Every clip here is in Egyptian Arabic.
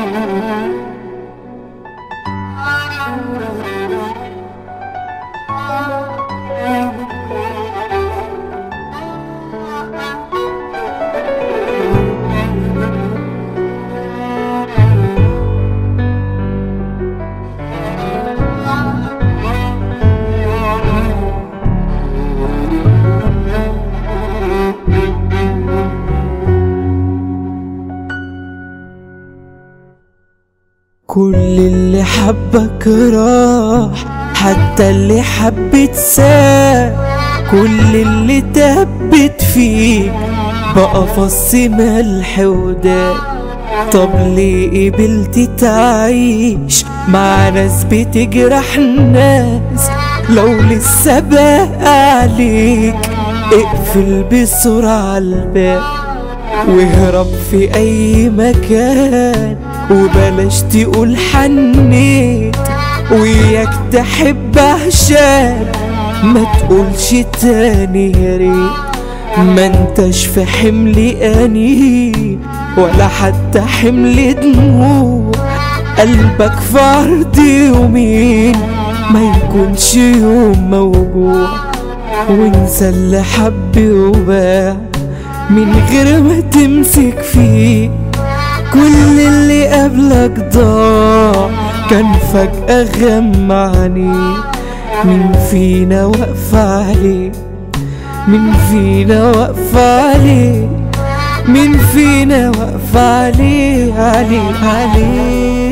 كل اللي حبك راح حتى اللي حبت ساب كل اللي تبت فيك بقى فص ملح وداب طب ليه قبلت تعيش مع ناس بتجرح الناس لو لسه باقي عليك اقفل بسرعة الباب واهرب في اي مكان وبلاش تقول حنيت وياك تحب عشان ما تقولش تاني يا ريت ما انتش في حمل انين ولا حتى حمل دموع قلبك في عرض يومين ما يكونش يوم موجوع وانسى اللي حب وباع من غير ما تمسك فيه كل اللي قبلك ضاع كان فجأة غمعني مين فينا واقف عليه مين فينا واقف عليه مين فينا واقف عليه عليه عليه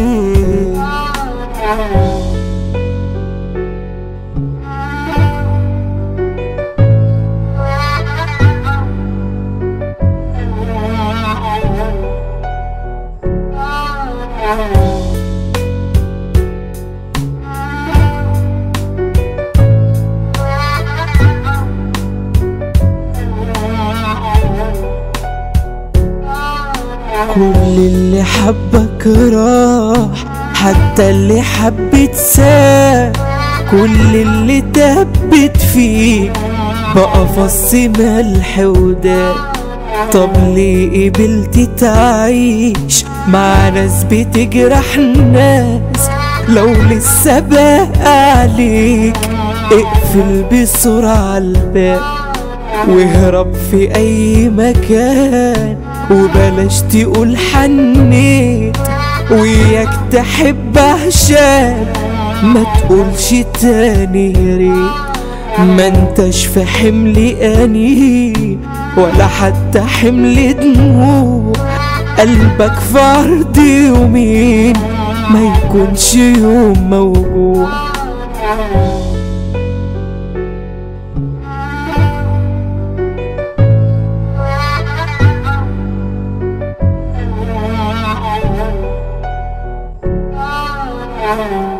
كل اللي حبك راح حتى اللي حبت ساب كل اللي تبت فيك بقى فص ملح وداب طب ليه قبلت تعيش مع ناس بتجرح الناس لو لسه باقي عليك اقفل بسرعة الباب واهرب في اي مكان وبلاش تقول حنيت وياك تحب عشان ما تقولش تاني يا ريت ما انتش في حمل انين ولا حتى حمل دموع قلبك في عرض يومين ما يكونش يوم موجوع Thank you.